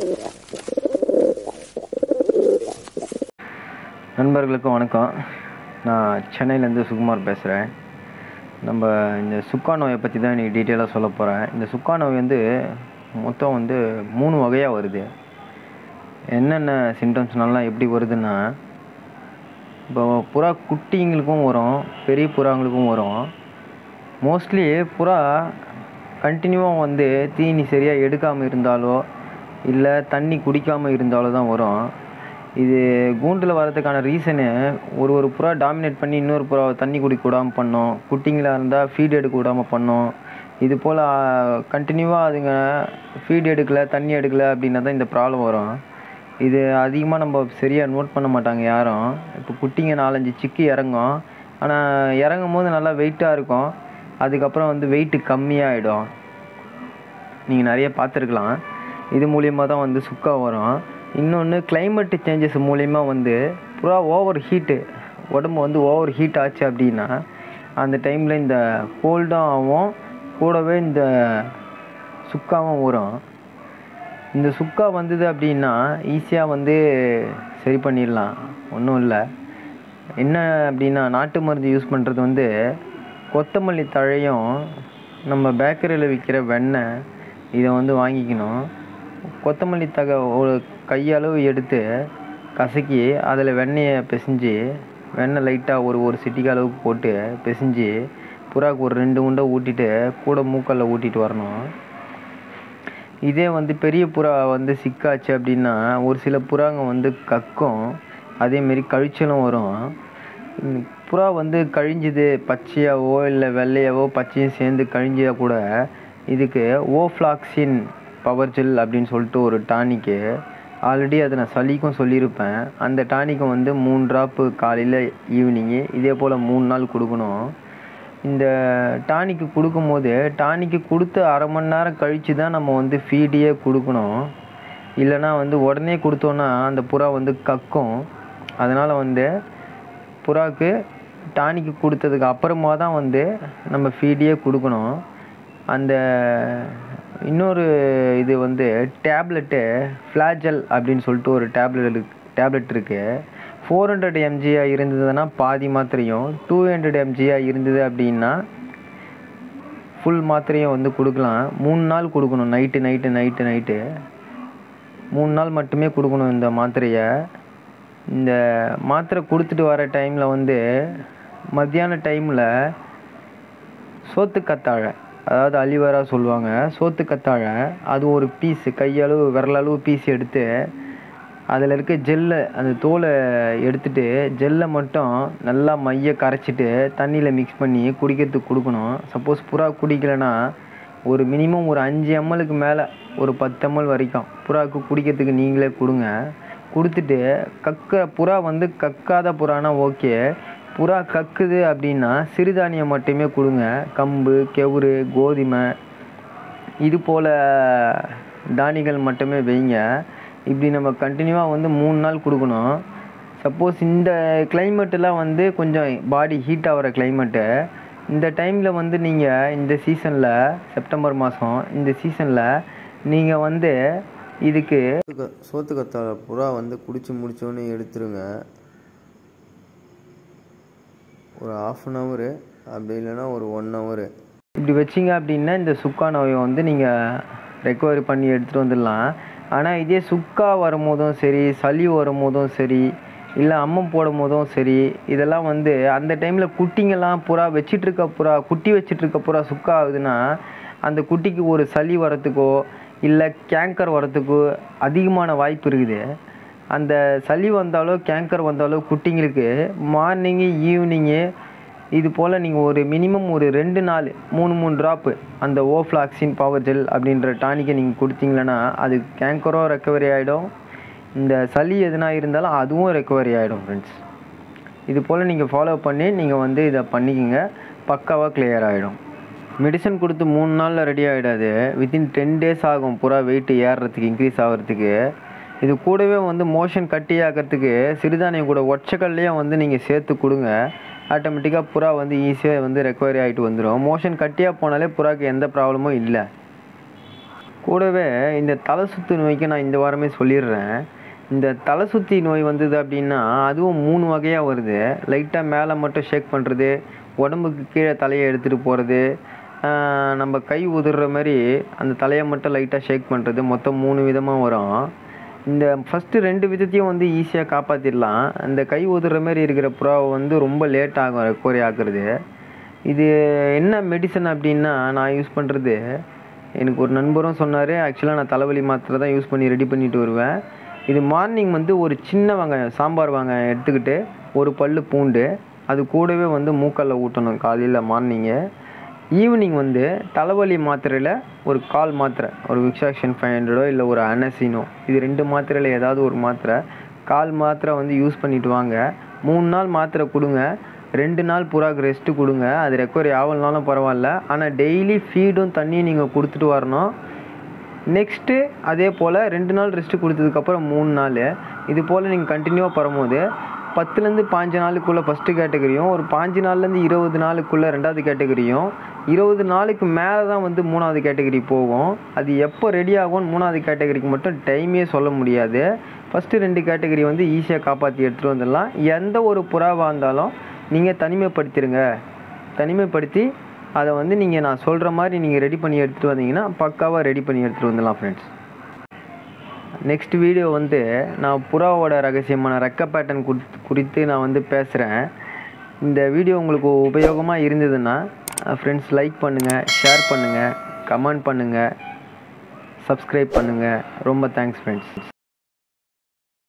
நண்பர்களுக்கு வணக்கம் நான் சென்னையிலேருந்து சுகுமார் பேசுகிறேன் நம்ம இந்த சுக்கா நோயை பற்றி தான் இன்றைக்கி டீட்டெயிலாக சொல்ல போகிறேன் இந்த சுக்கா நோய் வந்து மொத்தம் வந்து மூணு வகையாக வருது என்னென்ன சிம்டம்ஸ்னாலாம் எப்படி வருதுன்னா இப்போ புறா குட்டிங்களுக்கும் வரும் பெரிய புறாங்களுக்கும் வரும் மோஸ்ட்லி புறா கண்டினியூவாக வந்து தீனி சரியாக எடுக்காமல் இருந்தாலோ இல்லை தண்ணி குடிக்காமல் இருந்தாலோ தான் வரும் இது கூண்டில் வரதுக்கான ரீசனு ஒரு ஒரு புறா டாமினேட் பண்ணி இன்னொரு புறாவை தண்ணி குடிக்க விடாமல் பண்ணோம் குட்டிங்களாக இருந்தால் ஃபீட் எடுக்க விடாமல் பண்ணோம் இது போல் கண்டினியூவாக அதுங்க ஃபீட் எடுக்கலை தண்ணி எடுக்கலை அப்படின்னா தான் இந்த ப்ராப்ளம் வரும் இது அதிகமாக நம்ம சரியாக நோட் பண்ண மாட்டாங்க யாரும் இப்போ குட்டிங்க நாலஞ்சு சிக்கி இறங்கும் ஆனால் இறங்கும் போது நல்லா வெயிட்டாக இருக்கும் அதுக்கப்புறம் வந்து வெயிட்டு கம்மியாகிடும் நீங்கள் நிறைய பார்த்துருக்கலாம் இது மூலியமாக தான் வந்து சுக்கா வரும் இன்னொன்று climate சேஞ்சஸ் மூலிமா வந்து புறா ஓவர் ஹீட்டு உடம்பு வந்து ஓவர் ஹீட் ஆச்சு அப்படின்னா அந்த டைமில் இந்த கோல்டும் ஆகும் கூடவே இந்த சுக்காவும் வரும் இந்த சுக்கா வந்தது அப்படின்னா ஈஸியாக வந்து சரி பண்ணிடலாம் ஒன்றும் இல்லை என்ன அப்படின்னா நாட்டு மருந்து யூஸ் பண்ணுறது வந்து கொத்தமல்லி தழையும் நம்ம பேக்கரியில் விற்கிற வெண்ணெய் இதை வந்து வாங்கிக்கணும் கொத்தமல்லி தழை ஒரு கையளவு எடுத்து கசக்கி அதில் வெண்ணெயை பிசைஞ்சு வெண்ணெய் லைட்டாக ஒரு ஒரு சிட்டிக்கு அளவுக்கு போட்டு பிசைஞ்சு புறாக்கு ஒரு ரெண்டு உண்டை ஊட்டிட்டு கூட மூக்கல்ல ஊட்டிட்டு வரணும் இதே வந்து பெரிய புறா வந்து சிக்காச்சு அப்படின்னா ஒரு சில புறாங்க வந்து கக்கும் அதேமாரி கழிச்சலும் வரும் ம், புறா வந்து கழிஞ்சுது பச்சையாவோ இல்லை வெள்ளையாவோ பச்சையும் சேர்ந்து கழிஞ்சா கூட இதுக்கு ஓஃப்ளாக்சின் பவர் ஜெல் அப்படின்னு சொல்லிட்டு ஒரு டானிக்கு ஆல்ரெடி அதை நான் சளிக்கும் சொல்லியிருப்பேன் அந்த டானிக்கும் வந்து மூணு ட்ராப்பு காலையில் ஈவினிங்கு இதே போல் மூணு நாள் கொடுக்கணும் இந்த டானிக்கு கொடுக்கும்போது டானிக்கு கொடுத்து அரை மணி நேரம் கழித்து தான் நம்ம வந்து ஃபீடியே கொடுக்கணும் இல்லைன்னா வந்து உடனே கொடுத்தோன்னா அந்த புறா வந்து கக்கும் அதனால் வந்து புறாக்கு டானிக்கு கொடுத்ததுக்கு அப்புறமா தான் வந்து நம்ம ஃபீடியே கொடுக்கணும் அந்த இன்னொரு இது வந்து டேப்லெட்டு ஃப்ளாஜல் அப்படின்னு சொல்லிட்டு ஒரு டேப்லெட் டேப்லெட் இருக்குது ஃபோர் ஹண்ட்ரட் எம்ஜியாக இருந்ததுன்னா பாதி மாத்திரையும் டூ ஹண்ட்ரட் எம்ஜியாக இருந்தது அப்படின்னா ஃபுல் மாத்திரையும் வந்து கொடுக்கலாம் மூணு நாள் கொடுக்கணும் நைட்டு நைட்டு நைட்டு நைட்டு மூணு நாள் மட்டுமே கொடுக்கணும் இந்த மாத்திரையை இந்த மாத்திரை கொடுத்துட்டு வர டைமில் வந்து மத்தியான டைமில் சோத்து கத்தாழை அதாவது அலிவரா சொல்லுவாங்க சோத்து கத்தாழை அது ஒரு பீஸு கையளவு விரலளவு பீஸ் எடுத்து அதில் இருக்க ஜெல்லை அந்த தோலை எடுத்துட்டு ஜெல்லை மட்டும் நல்லா மைய கரைச்சிட்டு தண்ணியில் மிக்ஸ் பண்ணி குடிக்கிறதுக்கு கொடுக்கணும் சப்போஸ் புறா குடிக்கலைன்னா ஒரு மினிமம் ஒரு அஞ்சு எம்எல்க்கு மேலே ஒரு பத்து எம்எல் வரைக்கும் புறாவுக்கு குடிக்கிறதுக்கு நீங்களே கொடுங்க கொடுத்துட்டு கக்க புறா வந்து கக்காத புறானா ஓகே புறா கக்குது அப்படின்னா சிறுதானியம் மட்டுமே கொடுங்க கம்பு கெவுரு கோதுமை இது போல் தானியங்கள் மட்டுமே வைங்க இப்படி நம்ம கண்டினியூவாக வந்து மூணு நாள் கொடுக்கணும் சப்போஸ் இந்த கிளைமேட்டெல்லாம் வந்து கொஞ்சம் பாடி ஹீட் ஆகிற கிளைமேட்டு இந்த டைமில் வந்து நீங்கள் இந்த சீசனில் செப்டம்பர் மாதம் இந்த சீசனில் நீங்கள் வந்து இதுக்கு சோத்து கத்தாழை புறா வந்து குடிச்சு முடிச்சோன்னே எடுத்துருங்க ஒரு ஆஃப் அன் ஹவரு அப்படி இல்லைன்னா ஒரு ஒன் ஹவரு இப்படி வச்சிங்க அப்படின்னா இந்த சுக்கா நோயை வந்து நீங்கள் ரெக்கவரி பண்ணி எடுத்துகிட்டு வந்துடலாம் ஆனால் இதே சுக்கா வரும்போதும் சரி சளி வரும்போதும் சரி இல்லை அம்மம் போடும் போதும் சரி இதெல்லாம் வந்து அந்த டைமில் குட்டிங்கெல்லாம் புறா வச்சிட்டு இருக்க புறா குட்டி வச்சிட்டு இருக்க புறா சுக்கா ஆகுதுன்னா அந்த குட்டிக்கு ஒரு சளி வரத்துக்கோ இல்லை கேங்கர் வரத்துக்கோ அதிகமான வாய்ப்பு இருக்குது அந்த சளி வந்தாலோ கேங்கர் வந்தாலோ குட்டிங்களுக்கு மார்னிங்கு ஈவினிங்கு இது போல் நீங்கள் ஒரு மினிமம் ஒரு ரெண்டு நாள் மூணு மூணு ட்ராப்பு அந்த ஓஃப்ளாக்சின் பவர் ஜெல் அப்படின்ற டானிக்கை நீங்கள் கொடுத்தீங்களன்னா அது கேங்கரும் ரெக்கவரி ஆகிடும் இந்த சளி எதுனா இருந்தாலும் அதுவும் ரெக்கவரி ஆகிடும் ஃப்ரெண்ட்ஸ் இது போல் நீங்கள் ஃபாலோ பண்ணி நீங்கள் வந்து இதை பண்ணிக்கங்க பக்காவாக clear ஆகிடும் மெடிசன் கொடுத்து மூணு நாளில் ரெடி ஆகிடாது வித்தின் டென் டேஸ் ஆகும் புறா வெயிட் ஏறுறதுக்கு இன்க்ரீஸ் ஆகிறதுக்கு இது கூடவே வந்து மோஷன் கட்டி ஆக்கிறதுக்கு சிறுதானியம் கூட ஒற்றைக்கல்லையும் வந்து நீங்கள் சேர்த்து கொடுங்க ஆட்டோமேட்டிக்காக புறா வந்து ஈஸியாக வந்து ரெக்கவரி ஆகிட்டு வந்துடும் மோஷன் கட்டியாக போனாலே புறாக்கு எந்த ப்ராப்ளமும் இல்லை கூடவே இந்த தலை சுத்து நோய்க்கு நான் இந்த வாரமே சொல்லிடுறேன் இந்த தலை சுத்தி நோய் வந்தது அப்படின்னா அதுவும் மூணு வகையாக வருது லைட்டாக மேலே மட்டும் ஷேக் பண்ணுறது உடம்புக்கு கீழே தலையை எடுத்துகிட்டு போகிறது நம்ம கை உதிர்ற மாதிரி அந்த தலையை மட்டும் லைட்டாக ஷேக் பண்ணுறது மொத்தம் மூணு விதமாக வரும் இந்த ஃபஸ்ட்டு ரெண்டு விதத்தையும் வந்து ஈஸியாக காப்பாற்றிடலாம் அந்த கை உதிர்ற மாதிரி இருக்கிற புறாவை வந்து ரொம்ப லேட் ஆகும் ரெக்கவரி ஆக்குறது இது என்ன மெடிசன் அப்படின்னா நான் யூஸ் பண்ணுறது எனக்கு ஒரு நண்பரும் சொன்னார் ஆக்சுவலாக நான் தலைவலி மாத்திரை தான் யூஸ் பண்ணி ரெடி பண்ணிட்டு வருவேன் இது மார்னிங் வந்து ஒரு சின்ன வெங்காயம் சாம்பார் வெங்காயம் எடுத்துக்கிட்டு ஒரு பல்லு பூண்டு அது கூடவே வந்து மூக்கல்ல ஊட்டணும் காலையில் மார்னிங்கு ஈவினிங் வந்து தலைவலி மாத்திரையில் ஒரு கால் மாத்திரை ஒரு விக்ஸாக்ஷன் ஃபைவ் ஹண்ட்ரடோ இல்லை ஒரு அனசினோ இது ரெண்டு மாத்திரையில் ஏதாவது ஒரு மாத்திரை கால் மாத்திரை வந்து யூஸ் பண்ணிட்டு வாங்க மூணு நாள் மாத்திரை கொடுங்க ரெண்டு நாள் புறாக்கு ரெஸ்ட்டு கொடுங்க அது ரெக்கவரி ஆகலனாலும் பரவாயில்ல ஆனால் டெய்லி ஃபீடும் தண்ணியும் நீங்கள் கொடுத்துட்டு வரணும் நெக்ஸ்ட்டு அதே போல் ரெண்டு நாள் ரெஸ்ட்டு கொடுத்ததுக்கப்புறம் மூணு நாள் இது போல் நீங்கள் கண்டினியூவாக பரும்போது பத்துலேருந்து பாஞ்சு நாளுக்குள்ளே ஃபஸ்ட்டு கேட்டகரியும் ஒரு பாஞ்சு நாள்லேருந்து இருபது நாளுக்குள்ளே ரெண்டாவது கேட்டகரியும் இருபது நாளுக்கு மேலே தான் வந்து மூணாவது கேட்டகரி போகும் அது எப்போ ரெடி ஆகும்னு மூணாவது கேட்டகரிக்கு மட்டும் டைமே சொல்ல முடியாது ஃபஸ்ட்டு ரெண்டு கேட்டகரி வந்து ஈஸியாக காப்பாற்றி எடுத்துகிட்டு வந்துடலாம் எந்த ஒரு புறாவாக இருந்தாலும் நீங்கள் தனிமைப்படுத்திடுங்க தனிமைப்படுத்தி அதை வந்து நீங்கள் நான் சொல்கிற மாதிரி நீங்கள் ரெடி பண்ணி எடுத்துகிட்டு வந்தீங்கன்னா பக்காவாக ரெடி பண்ணி எடுத்துகிட்டு வந்துடலாம் ஃப்ரெண்ட்ஸ் நெக்ஸ்ட் வீடியோ வந்து நான் புறாவோட ரகசியமான ரெக்க பேட்டர்ன் குறித்து நான் வந்து பேசுகிறேன் இந்த வீடியோ உங்களுக்கு உபயோகமாக இருந்ததுன்னா ஃப்ரெண்ட்ஸ் லைக் பண்ணுங்கள் ஷேர் பண்ணுங்கள் கமெண்ட் பண்ணுங்கள் சப்ஸ்கிரைப் பண்ணுங்கள் ரொம்ப தேங்க்ஸ் ஃப்ரெண்ட்ஸ்